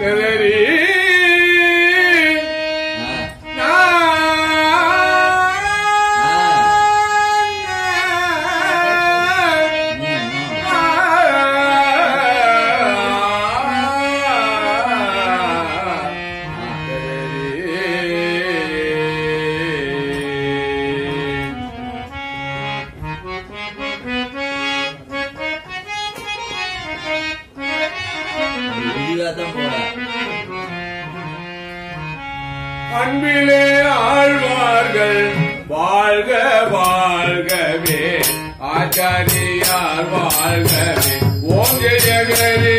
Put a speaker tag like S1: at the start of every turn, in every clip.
S1: ததரி
S2: ஆ, ம், ம். விரிவாதான் போட
S1: அன்பிலே ஆழ்வார்கள் வாழ்க வாழ்கவே ஆச்சாரியார் வாழ்கவே ஓம் ஜெயகரே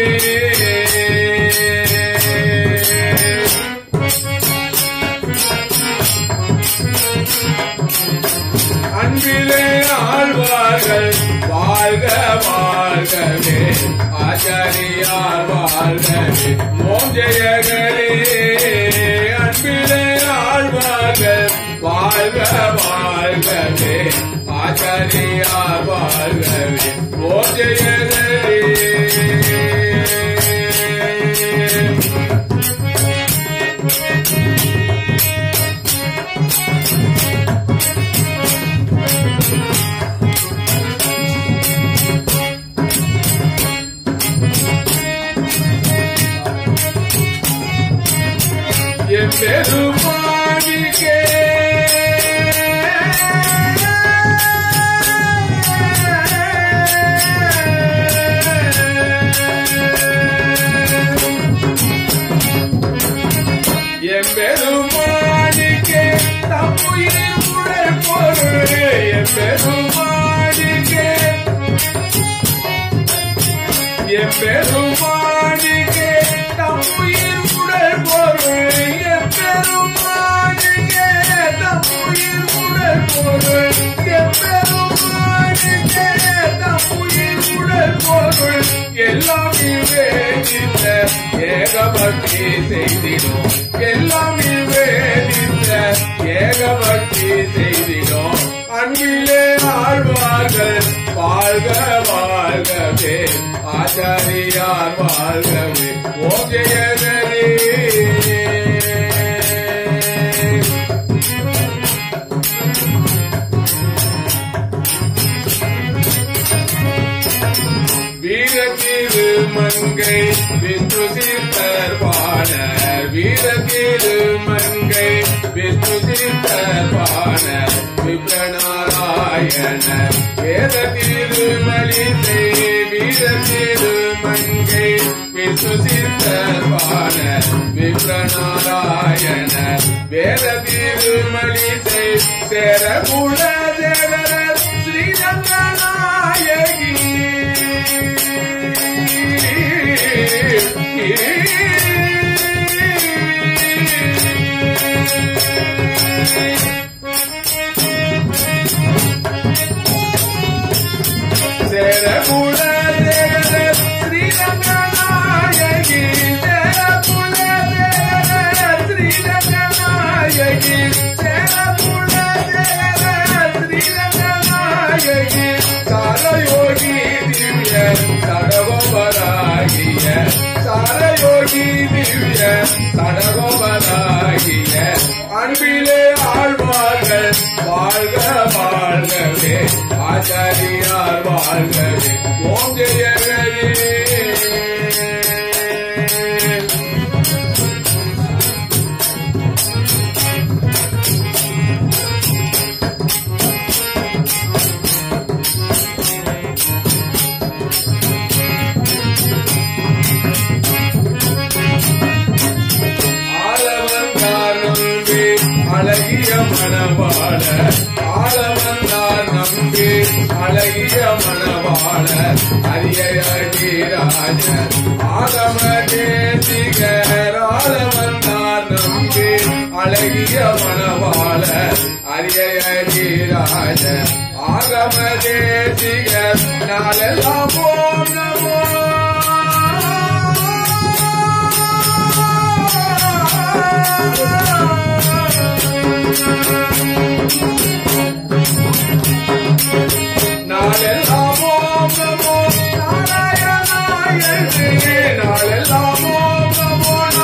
S1: அன்பிலே ஆழ்வார்கள் வாழ்க வாழ்கவே ஆச்சாரியார் வாழ்கவே ஓம் ஜெயகரே அன்பிலே ஆழ்வார்கள் வாழ்க வாழ்கவே ஆச்சாரியார் வாழ்கவே ஓம் ஜெயகரே என் பெருமானிக்கே என் பெருமானிக்கே தம்முயிர் உடல் பொருள் என் பெருமானிக்கே என் பெருமானிக்கே தம்முயிர் உடல் பொருள் என் பெருமானிக்கே தம்முயிர் உடல் பொருள் என் பெருமானிக்கே தம்முயிர் உடல் பொருள் எல்லாம் நிவேதித்த ஏகபக்தி செய்தினோம் எல்லாம் நிவேதித்த ஏகபக்தி செய்தினோம் அன்பிலே ஆழ்வார்கள் வாழ்க வாழ்கவே ஆச்சாரியார் வாழ்கவே ஓம் ஜெயகரே வீரத்திரு மங்கை விஷ்ணு சித்தர் பாணர் வீரத்திரு மங்கை விஷ்ணு சித்தர் பாணர் விப்ரநாராயண வேத திருமலிசை வீர திருமங்கை விஷ்ணு சித்தர் பாணர் விப்ரநாராயண வேத திருமலிசை சேரகுல ஜெகர ஸ்ரீரங்கநாயகி சேரகுல ஜெகர ஸ்ரீரங்கநாயகி சேரகுல ஜெகர ஸ்ரீரங்கநாயகி சேரகுல ஜெகர ஸ்ரீரங்கநாயகி சாரயோகி திவ்ய சடகோபராகிய சாரயோகி திவ்ய சடகோபராகிய அன்பிலே ஆழ்வார்கள் வாழ்க வாழ்கவே ஆச்சாரியார் வாழ்கவே ஓம் ஜெயகரே ஆளவந்தார் நம்பி அழகிய மணவாள ஆளவந்தார் நம்பி அழகிய மணவாள அரியராஜ ஆகம தேசிகர் ஆளவந்தார் நம்பி அழகிய மணவாள அரியராஜ ஆகம தேசிகர் நாளெல்லாம் ஓம் நமோ நாளெல்லாம் ஓம் நமோ நாராயணாய நாளெல்லாம் ஓம் நமோ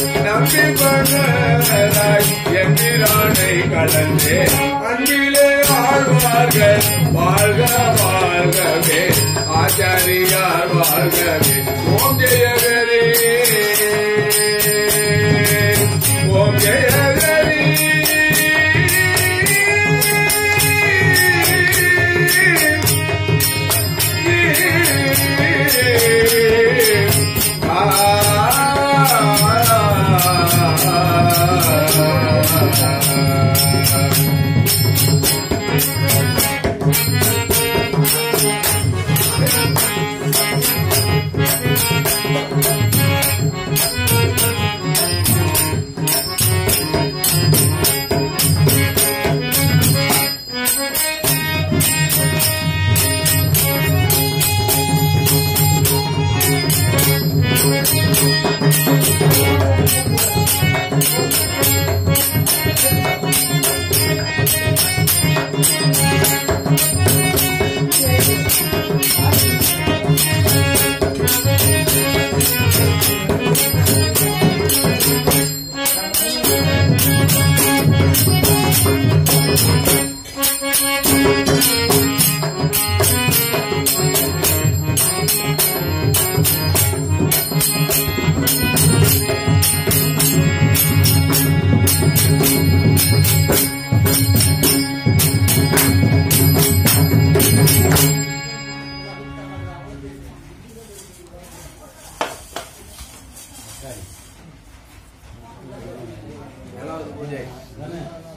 S1: நம்பி பண்ணராய் எம்பிரானை கலந்தே அன்பிலே ஆழ்வார்கள் வாழ்க வாழ்கவே ஆச்சாரியார் வாழ்கவே ஓம் ஜெயகரே ஓம் ஜெயகரே
S2: ஏழாவது பூஜை